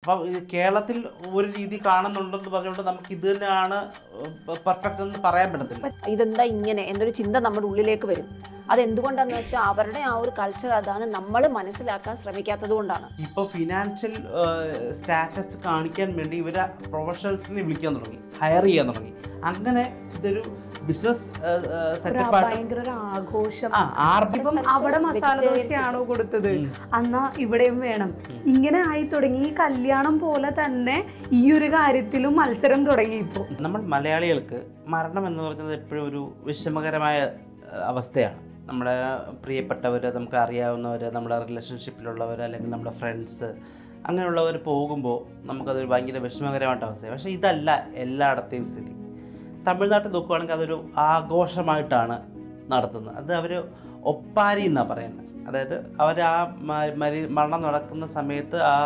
അപ്പോൾ കേരളത്തിൽ ഒരു രീതി കാണുന്നുണ്ടെന്ന് പറഞ്ഞുകൊണ്ട് നമുക്ക് ഇത് തന്നെയാണ് പെർഫെക്റ്റ് എന്ന് പറയാൻ പറ്റത്തില്ല ഇതെന്താ ഇങ്ങനെ എന്നൊരു ചിന്ത നമ്മുടെ ഉള്ളിലേക്ക് വരും അതെന്തുകൊണ്ടാന്ന് വെച്ചാൽ അവരുടെ ആ ഒരു കൾച്ചർ അതാണ് നമ്മൾ മനസ്സിലാക്കാൻ ശ്രമിക്കാത്തത് കൊണ്ടാണ് ഇപ്പോൾ ഫിനാൻഷ്യൽ സ്റ്റാറ്റസ് കാണിക്കാൻ വേണ്ടി ഇവരെ പ്രൊഫഷണൽസിനെ വിളിക്കാൻ തുടങ്ങി ഹയർ ചെയ്യാൻ തുടങ്ങി അങ്ങനെ ഇതൊരു ബിസിനസ് ഒരു സെറ്റപ്പായിട്ട് ഭയങ്കര ഒരു ആഘോഷം ആ ആർഭി ഇപ്പം അവിടെ മസാല ദോശയാണോ കൊടുത്തത് ഉം. എന്നാ ഇവിടെയും വേണം ഇങ്ങനെ ആയി തുടങ്ങി ഈ കല്യാണം പോലെ തന്നെ ഈ ഒരു കാര്യത്തിലും മത്സരം തുടങ്ങി ഇപ്പോ നമ്മൾ മലയാളികൾക്ക് മരണം എന്ന് പറയുന്നത് എപ്പോഴും ഒരു വിഷമകരമായ ഏഹ്, അവസ്ഥയാണ് നമ്മുടെ പ്രിയപ്പെട്ടവർ നമുക്ക് അറിയാവുന്നവർ നമ്മുടെ റിലേഷൻഷിപ്പിലുള്ളവർ അല്ലെങ്കിൽ നമ്മുടെ ഫ്രണ്ട്സ് അങ്ങനെയുള്ളവർ പോകുമ്പോൾ നമുക്കതൊരു ഭയങ്കര വിഷമകരമായിട്ട് അവസ്ഥയാണ് പക്ഷേ ഇതല്ല എല്ലായിടത്തെയും സ്ഥിതി തമിഴ്നാട്ടിൽ നോക്കുകയാണെങ്കിൽ അതൊരു ആഘോഷമായിട്ടാണ് നടത്തുന്നത് അത് അവർ ഒപ്പാരി എന്നാണ് പറയുന്നത് അതായത് അവർ ആ മ- മരി മരണം നടക്കുന്ന സമയത്ത് ആ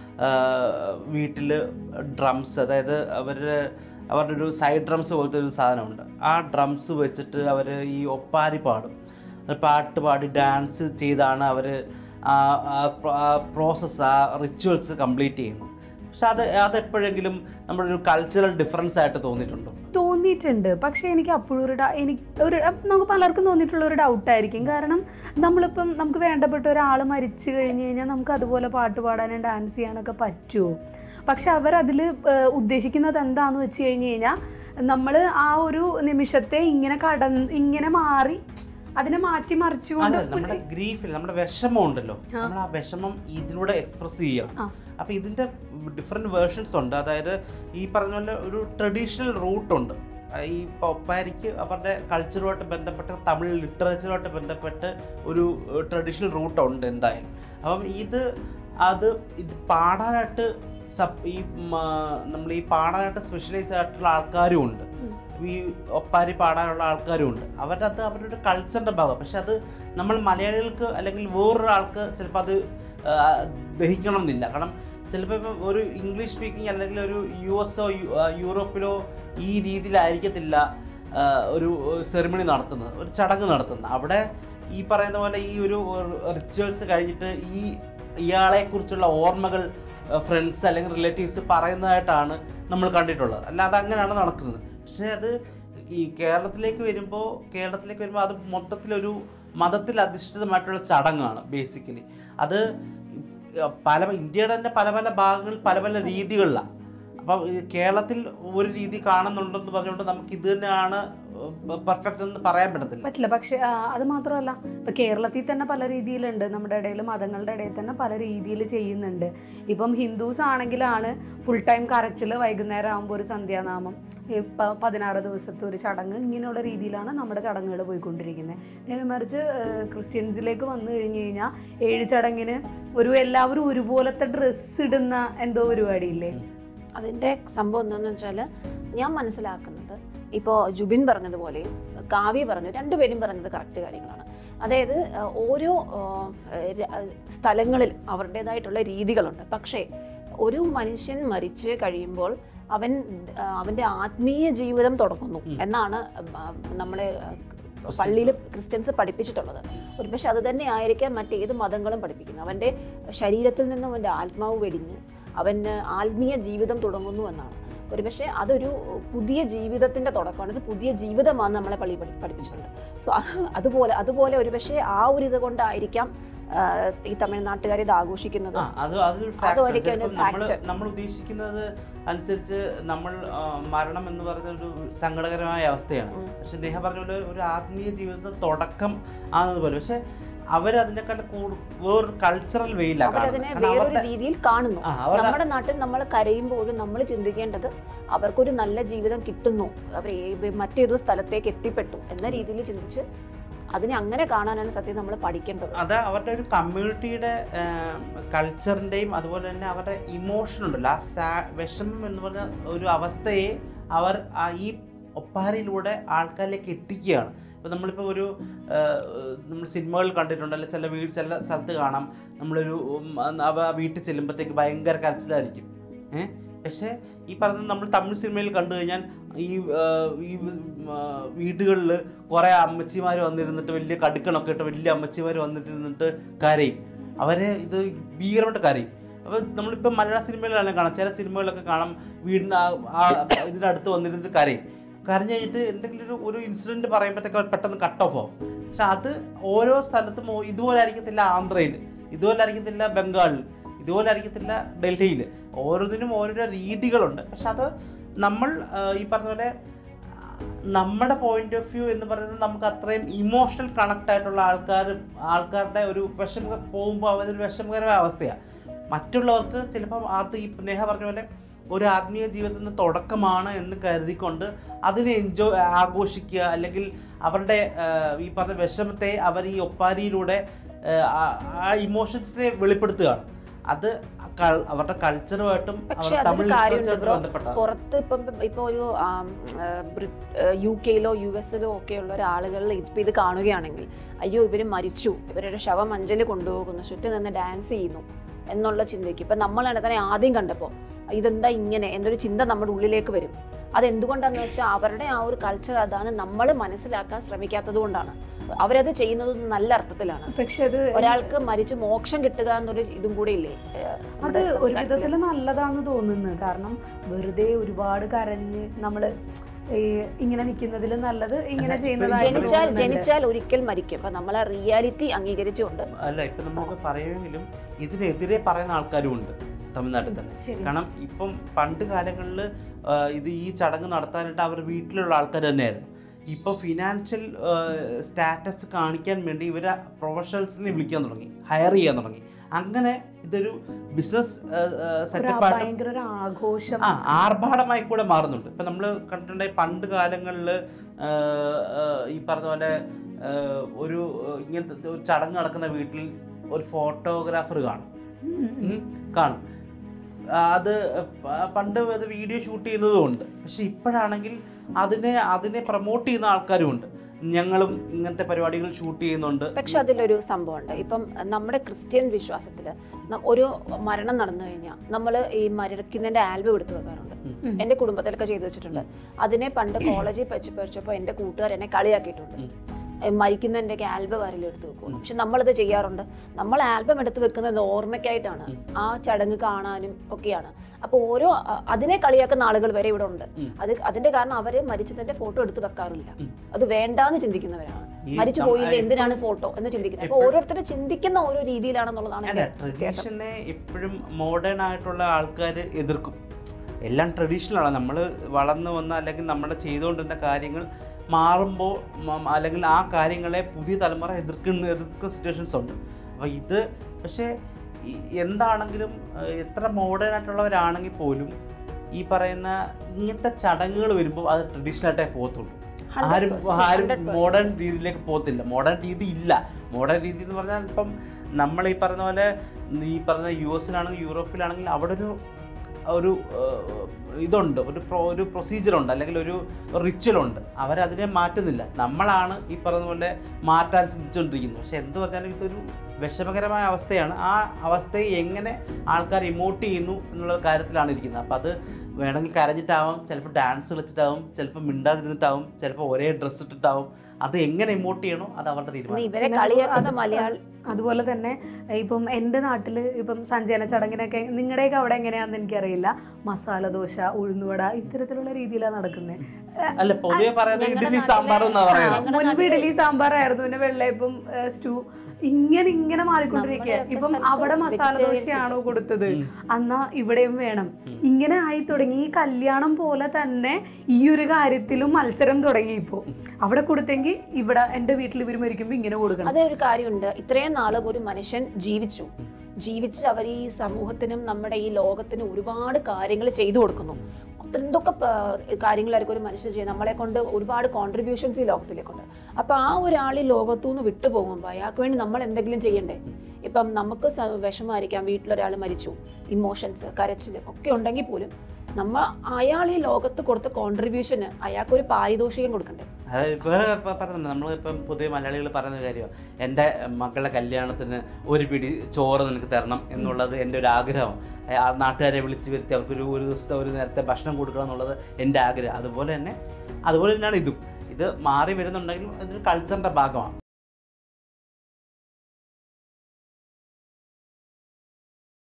വീട്ടിൽ ഡ്രംസ് അതായത് അവർ അവരുടെ ഒരു സൈഡ് ഡ്രംസ് പോലത്തെ ഒരു സാധനമുണ്ട് ആ ഡ്രംസ് വെച്ചിട്ട് അവർ ഈ ഒപ്പാരി പാടും അത് പാട്ട് പാടി ഡാൻസ് ചെയ്താണ് അവർ ആ പ്രോസസ്സ് ആ റിച്വൽസ് കംപ്ലീറ്റ് ചെയ്യുന്നത് പക്ഷെ അത് അതെപ്പോഴെങ്കിലും നമ്മുടെ ഒരു കൾച്ചറൽ ഡിഫറൻസ് ആയിട്ട് തോന്നിയിട്ടുണ്ടോ തോന്നിയിട്ടുണ്ട് പക്ഷേ എനിക്ക് അപ്പോഴും ഒരു ഡ- എനിക്ക് ഒരു നമുക്ക് പലർക്കും തോന്നിയിട്ടുള്ള ഒരു ഡൗട്ടായിരിക്കും കാരണം നമ്മളിപ്പം നമുക്ക് വേണ്ടപ്പെട്ട ഒരാൾ മരിച്ചു കഴിഞ്ഞ് കഴിഞ്ഞാൽ നമുക്ക് അതുപോലെ പാട്ട് പാടാനും ഡാൻസ് ചെയ്യാനൊക്കെ പറ്റുമോ പക്ഷെ അവരതിൽ ഉദ്ദേശിക്കുന്നത് എന്താന്ന് വെച്ച് കഴിഞ്ഞ് കഴിഞ്ഞാൽ നമ്മൾ ആ ഒരു നിമിഷത്തെ ഇങ്ങനെ കടന്ന് ഇങ്ങനെ മാറി അതിനെ മാറ്റി അല്ല മറിച്ചുകൊണ്ട് നമ്മുടെ ഗ്രീഫിൽ നമ്മുടെ വിഷമം ഉണ്ടല്ലോ ആ. നമ്മൾ ആ വിഷമം ഇതിലൂടെ എക്സ്പ്രസ് ചെയ്യണം ആ. അപ്പോൾ ഇതിൻ്റെ ഡിഫറെൻറ്റ് വേർഷൻസ് ഉണ്ട് അതായത് ഈ പറഞ്ഞ പോലെ ഒരു ട്രഡീഷണൽ റൂട്ടുണ്ട് ഈ ഒപ്പാരിക്ക് അവരുടെ കൾച്ചറുമായിട്ട് ബന്ധപ്പെട്ട് തമിഴ് ലിറ്ററേച്ചറുമായിട്ട് ബന്ധപ്പെട്ട് ഒരു ട്രഡീഷണൽ റൂട്ടുണ്ട് എന്തായാലും അപ്പം ഇത് അത് ഇത് പാടാനായിട്ട് സബ് ഈ നമ്മൾ ഈ പാടാനായിട്ട് സ്പെഷ്യലൈസ് ആയിട്ടുള്ള ആൾക്കാരും ഉണ്ട് ഉം. ഈ ഒപ്പാരി പാടാനുള്ള ആൾക്കാരും ഉണ്ട് അവരുടെ അത് അവരുടെ കൾച്ചറിൻ്റെ ഭാഗം പക്ഷെ അത് നമ്മൾ മലയാളികൾക്ക് അല്ലെങ്കിൽ വേറൊരാൾക്ക് ചിലപ്പോൾ അത് ആ, ദഹിക്കണം എന്നില്ല കാരണം ചിലപ്പോൾ ഇപ്പം ഒരു ഇംഗ്ലീഷ് സ്പീക്കിംഗ് അല്ലെങ്കിൽ ഒരു യു എസോ യൂറോപ്പിലോ ഈ രീതിയിലായിരിക്കത്തില്ല ആ, ഒരു സെറിമണി നടത്തുന്നത് ഒരു ചടങ്ങ് നടത്തുന്നത് അവിടെ ഈ പറയുന്ന പോലെ ഈ ഒരു റിച്വൽസ് കഴിഞ്ഞിട്ട് ഈ ഇയാളെക്കുറിച്ചുള്ള ഓർമ്മകൾ ഫ്രണ്ട്സ് അല്ലെങ്കിൽ റിലേറ്റീവ്സ് പറയുന്നതായിട്ടാണ് നമ്മൾ കണ്ടിട്ടുള്ളത് അല്ലാതെ അങ്ങനെയാണ് നടക്കുന്നത് പക്ഷേ അത് ഈ കേരളത്തിലേക്ക് വരുമ്പോൾ കേരളത്തിലേക്ക് വരുമ്പോൾ അത് മൊത്തത്തിലൊരു മതത്തിൽ അധിഷ്ഠിതമായിട്ടുള്ള ചടങ്ങാണ് ബേസിക്കലി അത് പല ഇന്ത്യയുടെ തന്നെ പല പല ഭാഗങ്ങളിൽ പല പല രീതികളിലാണ് അപ്പം ഈ കേരളത്തിൽ ഒരു രീതി കാണുന്നുണ്ടെന്ന് പറഞ്ഞുകൊണ്ട് നമുക്ക് ഇത് തന്നെയാണ് പെർഫെക്റ്റ് എന്ന് പറയാൻ പറ്റത്തില്ല പറ്റില്ല പക്ഷെ ആ, അത് മാത്രമല്ല ഇപ്പൊ കേരളത്തിൽ തന്നെ പല രീതിയിലുണ്ട് നമ്മുടെ ഇടയിൽ മതങ്ങളുടെ ഇടയിൽ തന്നെ പല രീതിയിൽ ചെയ്യുന്നുണ്ട് ഇപ്പം ഹിന്ദുസ് ആണെങ്കിലാണ് ഫുൾ ടൈം കരച്ചിൽ വൈകുന്നേരം ആകുമ്പോൾ ഒരു സന്ധ്യാനാമം ഈ പ- പതിനാറ് ദിവസത്തെ ഒരു ചടങ്ങ് ഇങ്ങനെയുള്ള രീതിയിലാണ് നമ്മുടെ ചടങ്ങുകൾ പോയിക്കൊണ്ടിരിക്കുന്നത് നേരെ മറിച്ച് ഏഹ്, ക്രിസ്ത്യൻസിലേക്ക് വന്നു കഴിഞ്ഞ് കഴിഞ്ഞാൽ ഏഴ് ചടങ്ങിന് ഒരു എല്ലാവരും ഒരുപോലത്തെ ഡ്രസ്സ് ഇടുന്ന എന്തോ പരിപാടിയില്ലേ അതിൻ്റെ സംഭവം എന്താണെന്ന് വെച്ചാൽ ഞാൻ മനസ്സിലാക്കുന്നത് ഇപ്പോൾ ജുബിൻ പറഞ്ഞതുപോലെയും കാവ്യ പറഞ്ഞു രണ്ടുപേരും പറഞ്ഞത് കറക്റ്റ് കാര്യങ്ങളാണ് അതായത് ആ, ഓരോ ആ, ര- സ്ഥലങ്ങളിൽ അവരുടേതായിട്ടുള്ള രീതികളുണ്ട് പക്ഷേ ഒരു മനുഷ്യൻ മരിച്ച് കഴിയുമ്പോൾ അവൻ ആ, അവൻ്റെ ആത്മീയ ജീവിതം തുടങ്ങുന്നു ഉം. എന്നാണ് ആ, നമ്മളെ പള്ളിയിൽ ക്രിസ്ത്യൻസ് പഠിപ്പിച്ചിട്ടുള്ളത് ഒരുപക്ഷെ അത് തന്നെ ആയിരിക്കാം മറ്റേത് മതങ്ങളും പഠിപ്പിക്കുന്നത് അവൻ്റെ ശരീരത്തിൽ നിന്നും അവൻ്റെ ആത്മാവ് വെടിഞ്ഞ് അവന് ആത്മീയ ജീവിതം തുടങ്ങുന്നു എന്നാണ് ഒരുപക്ഷെ അതൊരു പുതിയ ജീവിതത്തിന്റെ തുടക്കമാണ് ഒരു പുതിയ ജീവിതമാണ് നമ്മളെ പള്ളി പഠി- പഠിപ്പിച്ചിട്ടുണ്ട് സോ അതുപോലെ അതുപോലെ ഒരുപക്ഷെ ആ ഒരു ഇത് കൊണ്ടായിരിക്കാം ആ, ഈ തമിഴ്നാട്ടുകാർ ഇത് ആഘോഷിക്കുന്നത് ആ അത് അതൊരു അതുമായിരിക്കും ഫാക്ടർ അതിന്റെ നമ്മൾ factor. നമ്മൾ ഉദ്ദേശിക്കുന്നത് അനുസരിച്ച് നമ്മൾ ആ, മരണം എന്ന് പറയുന്ന ഒരു സങ്കടകരമായ അവസ്ഥയാണ് ഉം. പക്ഷെ നേഹ പറഞ്ഞ പോലെ ഒരു ആത്മീയ ജീവിതത്തിന്റെ തുടക്കം ആണെന്ന് പോലെ പക്ഷെ അവരതിനെക്കാൾ കൂടു വേറൊരു കൾച്ചറൽ വേയിലാണ് അവരതിനെ വേറൊരു രീതിയിൽ കാണുന്നു ആ അവരുടെ നമ്മുടെ നാട്ടിൽ നമ്മൾ കരയുമ്പോഴും നമ്മൾ ചിന്തിക്കേണ്ടത് അവർക്കൊരു നല്ല ജീവിതം കിട്ടുന്നു അവർ ഏ- മറ്റേതോ സ്ഥലത്തേക്ക് എത്തിപ്പെട്ടു എന്ന രീതിയിൽ ചിന്തിച്ച് അതിനെ അങ്ങനെ കാണാനാണ് സത്യം നമ്മൾ പഠിക്കേണ്ടത് അത് അവരുടെ ഒരു കമ്മ്യൂണിറ്റിയുടെ കൾച്ചറിൻ്റെയും അതുപോലെ തന്നെ അവരുടെ ഇമോഷൻ ഉണ്ടല്ലോ ആ സാ വിഷമം എന്ന് പറഞ്ഞ ഒരു അവസ്ഥയെ അവർ ആ ഈ ഒപ്പാരിയിലൂടെ ആൾക്കാരിലേക്ക് എത്തിക്കുകയാണ് ഇപ്പോൾ നമ്മളിപ്പോൾ ഒരു ആ, നമ്മൾ സിനിമകൾ കണ്ടിട്ടുണ്ട് അല്ലെങ്കിൽ ചില വീട് ചില സ്ഥലത്ത് കാണാം നമ്മളൊരു ഉം, അവ വീട്ടിൽ ചെല്ലുമ്പോഴത്തേക്ക് ഭയങ്കര കരച്ചിലായിരിക്കും ഏഹ് പക്ഷേ ഈ പറഞ്ഞ നമ്മൾ തമിഴ് സിനിമയിൽ കണ്ടു കഴിഞ്ഞാൽ ഈ ആ, ഈ വീടുകളിൽ കുറേ അമ്മച്ചിമാർ വന്നിരുന്നിട്ട് വലിയ കടുക്കണൊക്കെ ഇട്ട് വലിയ അമ്മച്ചിമാർ വന്നിട്ടിരുന്നിട്ട് കരയും അവരെ ഇത് ഭീകരമായിട്ട് കരയും അപ്പോൾ നമ്മളിപ്പോൾ മലയാള സിനിമകളിലാണെങ്കിൽ കാണാം ചില സിനിമകളിലൊക്കെ കാണാം വീടിന് ആ- ആ ഇതിൻ്റെ അടുത്ത് വന്നിരുന്നിട്ട് കരയും കരഞ്ഞു കഴിഞ്ഞിട്ട് എന്തെങ്കിലും ഒരു ഒരു ഇൻസിഡൻറ്റ് പറയുമ്പോഴത്തേക്ക് അവർ പെട്ടെന്ന് കട്ട് ഓഫ് ആവും പക്ഷെ അത് ഓരോ സ്ഥലത്തും ഓ- ഇതുപോലെ ആയിരിക്കത്തില്ല ആന്ധ്രയിൽ ഇതുപോലെ ആയിരിക്കത്തില്ല ബംഗാളിൽ ഇതുപോലെ ആയിരിക്കത്തില്ല ഡൽഹിയിൽ ഓരോന്നിനും ഓരോരോ രീതികളുണ്ട് പക്ഷെ അത് നമ്മൾ ആ, ഈ പറഞ്ഞ പോലെ ആ, നമ്മുടെ പോയിന്റ് ഓഫ് വ്യൂ എന്ന് പറയുന്നത് നമുക്ക് അത്രയും ഇമോഷണൽ കണക്ട് ആയിട്ടുള്ള ആൾക്കാർ ആൾക്കാരുടെ ഒരു വിഷമ പോകുമ്പോൾ അതൊരു വിഷമകരമായ അവസ്ഥയാണ് മറ്റുള്ളവർക്ക് ചിലപ്പം അത് ഈ നേഹ പറഞ്ഞ പോലെ ഒരു ആത്മീയ ജീവിതത്തിൻ്റെ തുടക്കമാണ് എന്ന് കരുതിക്കൊണ്ട് അതിനെ എൻജോയ് ആഘോഷിക്കുക അല്ലെങ്കിൽ അവരുടെ ആ, ഈ പറഞ്ഞ വിഷമത്തെ അവർ ഈ ഒപ്പാരിയിലൂടെ ആ, ആ ഇമോഷൻസിനെ വെളിപ്പെടുത്തുകയാണ് അത് കൾ- അവരുടെ കൾച്ചറുമായിട്ടും പക്ഷേ അവരുടെ അതൊരു തമിഴ് കാര്യമുണ്ട് ലിറ്ററേച്ചറുമായിട്ട് ബ്രോ. ബന്ധപ്പെട്ട പുറത്ത് ഇപ്പം ഇപ്പൊ ഒരു ആം, ആ, ബ്രി- ആ, യു കെയിലോ യു എസിലോ ഒക്കെ ഉള്ള ഒരാളുകളിൽ ഇപ്പം ഇത് കാണുകയാണെങ്കിൽ അയ്യോ ഇവർ മരിച്ചു ഇവരുടെ ശവം അഞ്ജലി കൊണ്ടുപോകുന്നു ചുറ്റും നിന്ന് ഡാൻസ് ചെയ്യുന്നു എന്നുള്ള ചിന്തയ്ക്ക് ഇപ്പം നമ്മളാണ് തന്നെ ആദ്യം കണ്ടപ്പോൾ ഇതെന്താ ഇങ്ങനെ എന്നൊരു ചിന്ത നമ്മുടെ ഉള്ളിലേക്ക് വരും അതെന്തുകൊണ്ടാന്ന് വെച്ചാൽ അവരുടെ ആ ഒരു കൾച്ചർ അതാണ് നമ്മൾ മനസ്സിലാക്കാൻ ശ്രമിക്കാത്തത് കൊണ്ടാണ് അവരത് ചെയ്യുന്നത് നല്ല അർത്ഥത്തിലാണ് പക്ഷെ അത് ഒരാൾക്ക് മരിച്ച് മോക്ഷം കിട്ടുക എന്നൊരു ഇതും കൂടെ ഇല്ലേ ഏഹ്, അത് നമ്മുടെ ഒരു സംസ്കാരത്തില്. വിധത്തിൽ നല്ലതാന്ന് തോന്നുന്നു കാരണം വെറുതെ ഒരുപാട് കരഞ്ഞ് നമ്മള് ഈ ഇങ്ങനെ നിൽക്കുന്നതിൽ നല്ലത് ഇങ്ങനെ അല്ല, ചെയ്യുന്നതായിട്ട് ജനിച്ചാൽ തോന്നുന്നുണ്ട്. ജനിച്ചാൽ ഒരിക്കൽ മരിക്കും അപ്പൊ നമ്മളെ റിയാലിറ്റി അംഗീകരിച്ചുകൊണ്ട് അല്ല ഇപ്പം നമ്മളിപ്പോൾ പറയുമെങ്കിലും ഇതിനെതിരെ പറയുന്ന ആൾക്കാരും ഉണ്ട് തമിഴ്നാട്ടിൽ തന്നെ ശരി. കാരണം ഇപ്പം പണ്ട് കാലങ്ങളിൽ ഇത് ഈ ചടങ്ങ് നടത്താനായിട്ട് അവർ വീട്ടിലുള്ള ആൾക്കാർ തന്നെയായിരുന്നു ഇപ്പോൾ ഫിനാൻഷ്യൽ സ്റ്റാറ്റസ് കാണിക്കാൻ വേണ്ടി ഇവർ പ്രൊഫഷണൽസിനെ വിളിക്കാൻ തുടങ്ങി ഹയർ ചെയ്യാൻ തുടങ്ങി അങ്ങനെ ഇതൊരു ബിസിനസ് ഒരു സെറ്റപ്പായിട്ട് ഭയങ്കര ഒരു ആഘോഷം ആ ആർഭാടമായി കൂടെ മാറുന്നുണ്ട് ഇപ്പം നമ്മൾ കണ്ടിട്ടുണ്ടെങ്കിൽ പണ്ട് കാലങ്ങളിൽ ഈ പറഞ്ഞ പോലെ ആ, ഒരു ആ, ഇങ്ങനത്തെ ഒരു ചടങ്ങ് നടക്കുന്ന വീട്ടിൽ ഒരു ഫോട്ടോഗ്രാഫർ കാണും ഉം, ഉം. ഉം, കാണും ആ, അത് പ- പണ്ട് അത് വീഡിയോ ഷൂട്ട് ചെയ്യുന്നതും ഉണ്ട് പക്ഷെ ഇപ്പോഴാണെങ്കിൽ അതിനെ അതിനെ പ്രൊമോട്ട് ചെയ്യുന്ന ആൾക്കാരും ഉണ്ട് ഞങ്ങളും ഇങ്ങനത്തെ പരിപാടികൾ ഷൂട്ട് ചെയ്യുന്നുണ്ട് പക്ഷെ അതിലൊരു സംഭവമുണ്ട് ഇപ്പം നമ്മുടെ ക്രിസ്ത്യൻ വിശ്വാസത്തിൽ ഒരു മരണം നടന്നു കഴിഞ്ഞാൽ നമ്മൾ ഈ മരിക്കുന്നതിന്റെ ആൽബം എടുത്തു വെക്കാറുണ്ട് ഉം. എൻ്റെ കുടുംബത്തിലൊക്കെ ചെയ്തു വെച്ചിട്ടുണ്ട് അതിനെ പണ്ട് കോളേജിൽ വെച്ച് പഠിച്ചപ്പോൾ എൻ്റെ കൂട്ടുകാർ എന്നെ കളിയാക്കിയിട്ടുണ്ട് ഉം. ഏ, മരിക്കുന്നതിൻ്റെ ആൽബം ആരെങ്കിലും എടുത്തു വെക്കും ഉം. പക്ഷെ നമ്മളിത് ചെയ്യാറുണ്ട് നമ്മൾ ആൽബം എടുത്ത് വെക്കുന്നത് ഓർമ്മയ്ക്കായിട്ടാണ് ഉം. ആ ചടങ്ങ് കാണാനും ഒക്കെയാണ് അപ്പോൾ ഓരോ അ- അതിനെ കളിയാക്കുന്ന ആളുകൾ വരെ ഇവിടെ ഉണ്ട് ഉം. അത് അതിന്റെ കാരണം അവര് മരിച്ചതിന്റെ ഫോട്ടോ എടുത്ത് വെക്കാറില്ല ഉം. അത് വേണ്ടാന്ന് ചിന്തിക്കുന്നവരാണ് ഈ മരിച്ചു നം- പോയില്ല ആ, എന്തിനാണ് ഫോട്ടോ എന്ന് ചിന്തിക്കുന്നത് അപ്പൊ എപ്പോഴും- ഓരോരുത്തരും ചിന്തിക്കുന്ന ഓരോ രീതിയിലാണെന്നുള്ളതാണ് അല്ല എൻ്റെ വ്യത്യാസം. ട്രഡീഷനെ എപ്പോഴും മോഡേൺ ആയിട്ടുള്ള ആൾക്കാർ എതിർക്കും എല്ലാം ട്രഡീഷണലാണ് നമ്മൾ വളർന്നു വന്ന അല്ലെങ്കിൽ നമ്മൾ ചെയ്തുകൊണ്ടിരുന്ന കാര്യങ്ങൾ മാറുമ്പോൾ മ- അല്ലെങ്കിൽ ആ കാര്യങ്ങളെ പുതിയ തലമുറ എതിർക്കുന്ന എതിർക്കുന്ന സിറ്റുവേഷൻസ് ഉണ്ട് അപ്പോൾ ഇത് പക്ഷേ ഈ എന്താണെങ്കിലും ഏഹ്, എത്ര മോഡേൺ ആയിട്ടുള്ളവരാണെങ്കിൽ പോലും ഈ പറയുന്ന ഇങ്ങനത്തെ ചടങ്ങുകൾ വരുമ്പോൾ അത് ട്രഡീഷണൽ ആയിട്ടേ പോകത്തുള്ളൂ 100%, ആരും ആരും 100%. മോഡേൺ രീതിയിലേക്ക് പോകത്തില്ല മോഡേൺ രീതി ഇല്ല മോഡേൺ രീതി എന്ന് പറഞ്ഞാൽ ഇപ്പം നമ്മൾ ഈ പറഞ്ഞ പോലെ ഈ പറഞ്ഞ യു എസിലാണെങ്കിൽ യൂറോപ്പിലാണെങ്കിൽ അവിടെ ഒരു ഒരു ഏഹ്, ഇതുണ്ട് ഒരു പ്രൊ ഒരു പ്രൊസീജിയറുണ്ട് അല്ലെങ്കിൽ ഒരു റിച്വൽ ഉണ്ട് അവരതിനെ മാറ്റുന്നില്ല നമ്മളാണ് ഈ പറഞ്ഞ പോലെ മാറ്റാൻ ചിന്തിച്ചുകൊണ്ടിരിക്കുന്നത് പക്ഷെ എന്ത് പറഞ്ഞാലും ഇതൊരു വിഷമകരമായ അവസ്ഥയാണ് ആ അവസ്ഥയെ എങ്ങനെ ആൾക്കാർ ഇമോട്ട് ചെയ്യുന്നു എന്നുള്ള കാര്യത്തിലാണ് ഇരിക്കുന്നത് അപ്പം അത് വേണമെങ്കിൽ കരഞ്ഞിട്ടാവും ചിലപ്പോൾ ഡാൻസ് കളിച്ചിട്ടാവും ചിലപ്പോൾ മിണ്ടാതിരുന്നിട്ടാവും ചിലപ്പോൾ ഒരേ ഡ്രസ്സ് ഇട്ടിട്ടാവും അത് എങ്ങനെ ഇമോട്ട് ചെയ്യണോ അത് അവരുടെ ഇന്ന് തീരുമാനം ഇവരെ പിന്നെ കളിയാക്കുന്ന അത് മലയാളി അതുപോലെ തന്നെ ഇപ്പം എൻ്റെ നാട്ടിൽ ഇപ്പം സഞ്ചയന ചടങ്ങിനൊക്കെ നിങ്ങളുടെയൊക്കെ അവിടെ എങ്ങനെയാണെന്ന് എനിക്കറിയില്ല മസാല ദോശ ഉഴുന്നുവട ഇത്തരത്തിലുള്ള രീതിയിലാണ് നടക്കുന്നത് അല്ല പൊതുവെ പറയുന്നത് ഞങ്ങളുടെ ഇഡ്ഡലി നാട്ടിലെ- സാമ്പാറും എന്നാ ആ, പറയുന്നത് ഞങ്ങളുടെ മുൻപ് നാട്ടില് ഇഡലി സാമ്പാറായിരുന്നു പിന്നെ വെള്ളയപ്പം സ്റ്റൂ ഇങ്ങനെ ഇങ്ങനെ മാറിക്കൊണ്ടിരിക്കുക നമ്മുടെയൊക്കെ ഇപ്പം സ്ഥലത്ത് അവിടെ മസാല vegetarian ദോശയാണോ കൊടുത്തത് ഉം. എന്നാ ഇവിടെയും വേണം ഉം. ഇങ്ങനെ ആയി തുടങ്ങി ഈ കല്യാണം പോലെ തന്നെ ഈ ഒരു കാര്യത്തിലും മത്സരം തുടങ്ങി ഇപ്പോ അവിടെ കൊടുത്തെങ്കിൽ ഇവിടെ എന്റെ വീട്ടിൽ ഇവർ മരിക്കുമ്പോ ഇങ്ങനെ കൊടുക്കണം അതേ ഒരു കാര്യമുണ്ട് ഇത്രയും നാളും ഒരു മനുഷ്യൻ ജീവിച്ചു ജീവിച്ച് അവർ ഈ സമൂഹത്തിനും നമ്മുടെ ഈ ലോകത്തിനും ഒരുപാട് കാര്യങ്ങൾ ചെയ്തു കൊടുക്കുന്നു എന്തൊക്കെ പ- കാര്യങ്ങളായിരിക്കും ഒരു മനുഷ്യൻ ചെയ്യുന്നത് നമ്മളെ കൊണ്ട് ഒരുപാട് കോൺട്രിബ്യൂഷൻസ് ഈ ലോകത്തിലേക്കുണ്ട് അപ്പൊ ആ ഒരാൾ ഈ ലോകത്തു നിന്ന് വിട്ടു പോകുമ്പോൾ അയാൾക്ക് വേണ്ടി നമ്മൾ എന്തെങ്കിലും ചെയ്യണ്ടേ ഇപ്പം നമുക്ക് സ- വിഷമായിരിക്കാം വീട്ടിലൊരാൾ മരിച്ചു ഇമോഷൻസ് കരച്ചിൽ ഒക്കെ ഉണ്ടെങ്കിൽ പോലും നമ്മ അയാൾ ഈ ലോകത്ത് കൊടുത്ത കോൺട്രിബ്യൂഷന് അയാൾക്കൊരു പാരിതോഷികം കൊടുക്കണ്ടേ അതായത് വേറെ ഇപ്പം പറഞ്ഞിട്ടുണ്ട് നമ്മളിപ്പം പൊതുവെ മലയാളികൾ പറയുന്ന കാര്യമാണ് എൻ്റെ മക്കളുടെ കല്യാണത്തിന് ഒരു പിടി ചോറ് നിനക്ക് തരണം എന്നുള്ളത് എൻ്റെ ഒരു ആഗ്രഹം ആ നാട്ടുകാരെ വിളിച്ച് വരുത്തി അവർക്കൊരു ഒരു ദിവസത്തെ ഒരു നേരത്തെ ഭക്ഷണം കൊടുക്കണം എന്നുള്ളത് എൻ്റെ ആഗ്രഹം അതുപോലെ തന്നെ അതുപോലെ തന്നെയാണ് ഇതും ഇത് മാറി വരുന്നുണ്ടെങ്കിലും ഇതൊരു കൾച്ചറിൻ്റെ ഭാഗമാണ്